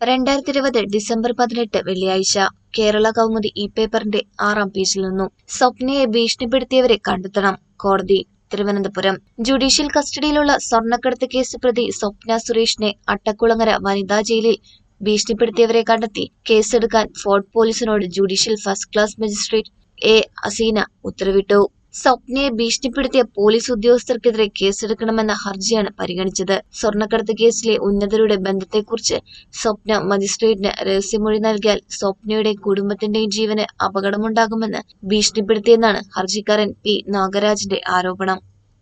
രണ്ടായിരത്തി ഇരുപത് ഡിസംബർ പതിനെട്ട് വെള്ളിയാഴ്ച കേരള കൗമുദി ഈ പേപ്പറിന്റെ ആറാം പേജിൽ നിന്നും സ്വപ്നയെ ഭീഷണിപ്പെടുത്തിയവരെ കണ്ടെത്തണം കോടതി തിരുവനന്തപുരം ജുഡീഷ്യൽ കസ്റ്റഡിയിലുള്ള സ്വർണ്ണക്കടത്ത് കേസ് പ്രതി സ്വപ്ന സുരേഷിനെ അട്ടക്കുളങ്ങര വനിതാ ജയിലിൽ ഭീഷണിപ്പെടുത്തിയവരെ കണ്ടെത്തി കേസെടുക്കാൻ ഫോർട്ട് പോലീസിനോട് judicial first class magistrate A Aseena ഉത്തരവിട്ടു സ്വപ്നയെ ഭീഷണിപ്പെടുത്തിയ പോലീസ് ഉദ്യോഗസ്ഥർക്കെതിരെ കേസെടുക്കണമെന്ന ഹർജിയാണ് പരിഗണിച്ചത് സ്വർണ്ണക്കടത്ത് കേസിലെ ഉന്നതരുടെ ബന്ധത്തെക്കുറിച്ച് സ്വപ്ന മജിസ്ട്രേറ്റിന് രഹസ്യമൊഴി നൽകിയാൽ സ്വപ്നയുടെ കുടുംബത്തിന്റെയും ജീവന് അപകടമുണ്ടാകുമെന്ന് ഭീഷണിപ്പെടുത്തിയെന്നാണ് ഹർജിക്കാരൻ പി നാഗരാജിന്റെ ആരോപണം